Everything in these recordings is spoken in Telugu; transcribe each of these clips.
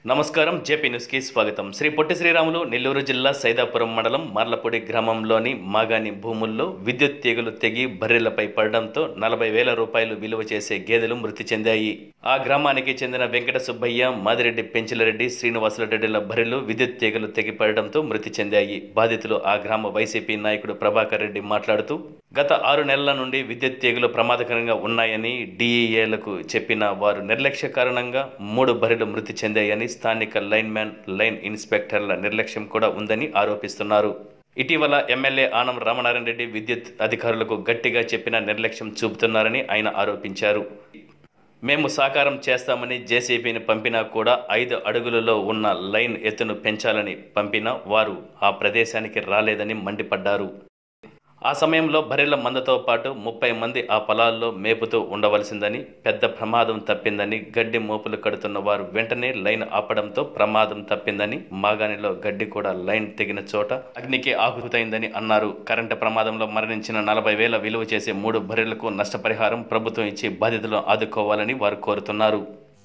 నమస్కారం జేపీ న్యూస్కి స్వాగతం శ్రీ పొట్టి శ్రీరాములు నెల్లూరు జిల్లా సైదాపురం మండలం మార్లపూడి గ్రామంలోని మాగాని భూముల్లో విద్యుత్ తీగలు తెగి బర్రెలపై పడడంతో నలభై వేల రూపాయలు విలువ చేసే గేదెలు మృతి చెందాయి ఆ గ్రామానికి చెందిన వెంకట సుబ్బయ్య మాదిరెడ్డి పెంచిలరెడ్డి శ్రీనివాసులరెడ్డిల బర్రెలు విద్యుత్ తీగలు తెగి పడడంతో మృతి చెందాయి బాధితులు ఆ గ్రామ వైసీపీ నాయకుడు ప్రభాకర్ రెడ్డి మాట్లాడుతూ గత ఆరు నెలల నుండి విద్యుత్ తీగలు ప్రమాదకరంగా ఉన్నాయని డిఈఏలకు చెప్పిన వారు నిర్లక్ష్య కారణంగా మూడు బర్రెలు మృతి చెందాయని స్థానిక లైన్ మ్యాన్ లైన్ ఇన్స్పెక్టర్ల నిర్లక్ష్యం కూడా ఉందని ఆరోపిస్తున్నారు ఇటీవల ఎమ్మెల్యే ఆనం రామనారాయణ రెడ్డి విద్యుత్ అధికారులకు గట్టిగా చెప్పిన నిర్లక్ష్యం చూపుతున్నారని ఆయన ఆరోపించారు మేము సాకారం చేస్తామని జేసీబీని పంపినా కూడా ఐదు అడుగులలో ఉన్న లైన్ ఎత్తును పెంచాలని పంపినా వారు ఆ ప్రదేశానికి రాలేదని మండిపడ్డారు ఆ సమయంలో బర్రెల మందతో పాటు ముప్పై మంది ఆ పొలాల్లో మేపుతూ ఉండవలసిందని పెద్ద ప్రమాదం తప్పిందని గడ్డి మోపులు కడుతున్న వారు వెంటనే లైన్ ఆపడంతో ప్రమాదం తప్పిందని మాగానిలో గడ్డి కూడా లైన్ తెగిన చోట అగ్నికి ఆహుతైందని అన్నారు కరెంటు ప్రమాదంలో మరణించిన నలభై వేల విలువ చేసే మూడు బర్రెలకు నష్టపరిహారం ప్రభుత్వం ఇచ్చి బాధితులను ఆదుకోవాలని వారు కోరుతున్నారు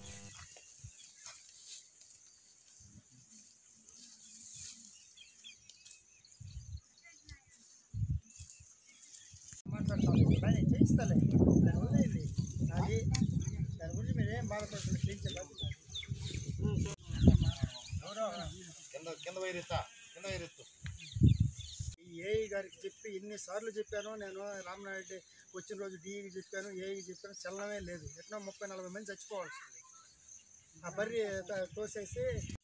మాట్లాడతాను కానీ చేయిస్తాలే దాని వదిలేయండి అది దాని గురించి మీరు ఏం బాధపడుతుంది చేయించే బాధ్యత కింద కింద వైరెత్తా కింద వైరెత్తు ఈ ఏఈ గారికి చెప్పి ఎన్నిసార్లు చెప్పాను నేను రామనాయుడు వచ్చిన రోజు డిఈకి చెప్పాను ఏఈకి చెప్పాను చలనమే లేదు ఎట్లా ముప్పై నలభై మంది చచ్చిపోవాల్సింది ఆ బర్రి త- తోసేసి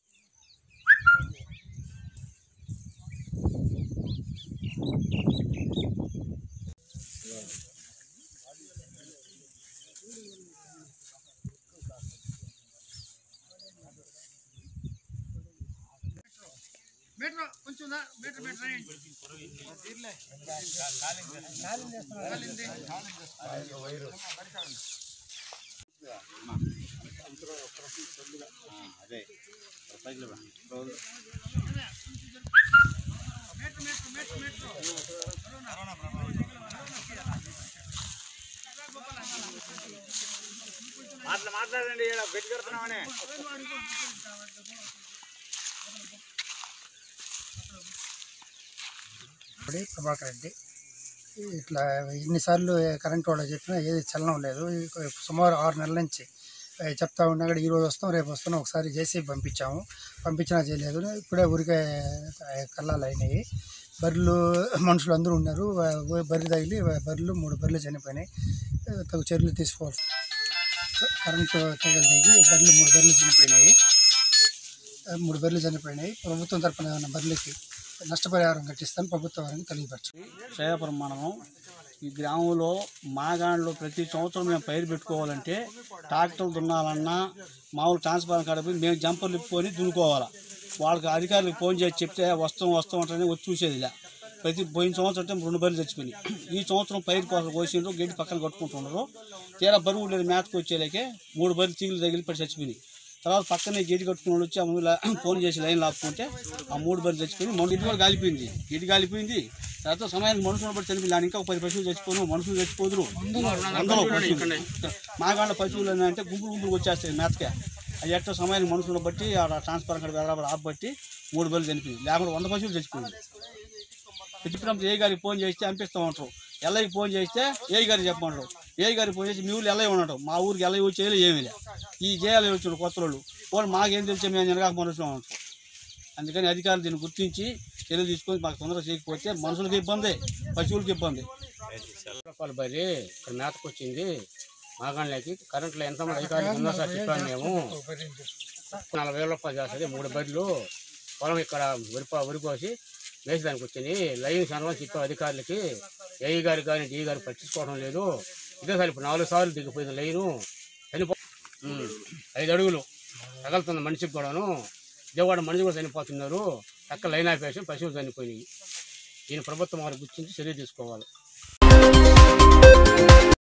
మీటర్ కొంచెం ఉందా? మీటర్ మీటర్ వేయండి. కాలింది. అదే పైకి మీటర్ మీటర్ మీటర్ మీటర్ మాట్లా మాట్లాడండి ఈడ పెట్టి కడుతున్నామని ఇప్పుడు ప్రభాకర్ రెడ్డి ఇట్లా ఎన్నిసార్లు కరెంట్ వాళ్ళు చెప్పినా ఏది చలనం లేదు ఈ సుమారు ఆరు నెలల నుంచి ఏ, చెప్తా ఉన్నా కూడా ఈ రోజు వస్తాం రేపు వస్తాం ఒకసారి చేసి పంపించాము పంపించినా చేయలేదు ఇప్పుడే ఊరికే ఏ, కల్లాలు అయినాయి బర్రెలు మనుషులు అందరూ ఉన్నారు వా- బర్రె తగిలి బర్రెలు మూడు బర్రెలు చనిపోయినాయి ఏ, తగు చర్యలు తీసుకోవాలి కరెంటు తగిలి తగి బర్రెలు మూడు బర్రెలు చనిపోయినాయి ఆ, మూడు బర్రెలు చనిపోయినాయి ప్రభుత్వం తరపున ఏమైనా బర్రెలకి నష్టపరిహారం కట్టిస్తాను ప్రభుత్వం వారిని తెలియపరచు శేయపురం మండలం ఈ గ్రామంలో మాగాణలో ప్రతి సంవత్సరం మేము పైరు పెట్టుకోవాలంటే ట్రాక్టర్లు దున్నాలన్నా మామూలు ట్రాన్స్ఫార్మర్ కాడ పోయి మేము జంపర్లు ఇప్పుకొని దున్నుకోవాలా వాళ్ళకి అధికారులకు ఫోన్ చేసి చెప్తే వస్తాం వస్తాం అంటే వచ్చి చూసేది ఇలా ప్రతి పోయిన సంవత్సరం అంటే రెండు బర్రెలు చచ్చిపోయినాయి ఈ సంవత్సరం పైరు కోసం కోసిండ్రు గడ్డి పక్కన కట్టుకుంటున్నారు తీరా బరువు లేదు మేతకు వచ్చేలాకే మూడు బర్రెలు చీగులు తగిలి పడి చచ్చిపోయినాయి తర్వాత పక్కనే గేటు కట్టుకుని వచ్చి ఆ ముందుల ఫోన్ చేసి లైన్ లాక్కుంటే ఆ మూడు బర్రెలు చచ్చిపోయి మొన్న ఇటు కూడా కాలిపోయింది ఇటు కాలిపోయింది తర్వాత సమయానికి మనుషులు పడి చనిపోయి ఇంకా ఒక పది పశువులు చచ్చిపోను మనుషులు చచ్చిపోదురు వందలు పశువులు మాగాళ్ళ పశువులు అని అంటే గుంపులు గుంపులు వచ్చేస్తాయి మేతకే అది ఎట్ట సమయానికి మనుషులను బట్టి ఆ ట్రాన్స్ఫర్ అక్కడ బరాబర్ ఆప్ బట్టి మూడు బర్రెలు చనిపోయింది లేకపోతే వంద పశువులు చచ్చిపోయింది చెప్పినప్పుడు ఏ గారికి ఫోన్ చేస్తే పంపిస్తామంటారు ఎల్ఐకి ఫోన్ చేస్తే ఏ గారికి చెప్పమంటారు ఏ గారికి ఫోన్ చేసి మీ ఊళ్ళు ఎల్ఐ ఉండటం మా ఊరికి ఎల్ఐ వచ్చేది ఏమీ లే ఈ చేయాలి వచ్చారు కొత్త వాళ్ళు వాళ్ళు మాకేం తెలిసే మేము జనగాక మనుషులు అంటారు అందుకని అధికారులు దీన్ని గుర్తించి చర్యలు తీసుకొని మాకు తొందరగా చేయకపోతే మనుషులకు ఇబ్బంది పశువులకు ఇబ్బంది రూపాయలు బరి ఇక్కడ మేతకు వచ్చింది మాగాణ్లకి కరెంట్లో ఎంతమంది అధికారులు ఉందో సార్ చెప్పాను మేము నలభై వేల రూపాయలు చేస్తుంది మూడు బర్రెలు పొలం ఇక్కడ వరి వరి కోసి వేసేదానికి వచ్చింది లైన్ సర్వం చెప్పాం అధికారులకి ఏఈ గారు కానీ డి గారు పట్టించుకోవడం లేదు ఇదే సార్ ఇప్పుడు నాలుగు సార్లు దిగిపోయింది లైను చనిపో ఉమ్, ఐదు అడుగులు తగలుతుంది మనిషికి కూడాను దేవాడ మనిషి కూడా చనిపోతున్నారు చక్క లైన్ ఆపేసి పశువులు చనిపోయినాయి దీని ప్రభుత్వం వారు గుర్తించి చర్య తీసుకోవాలి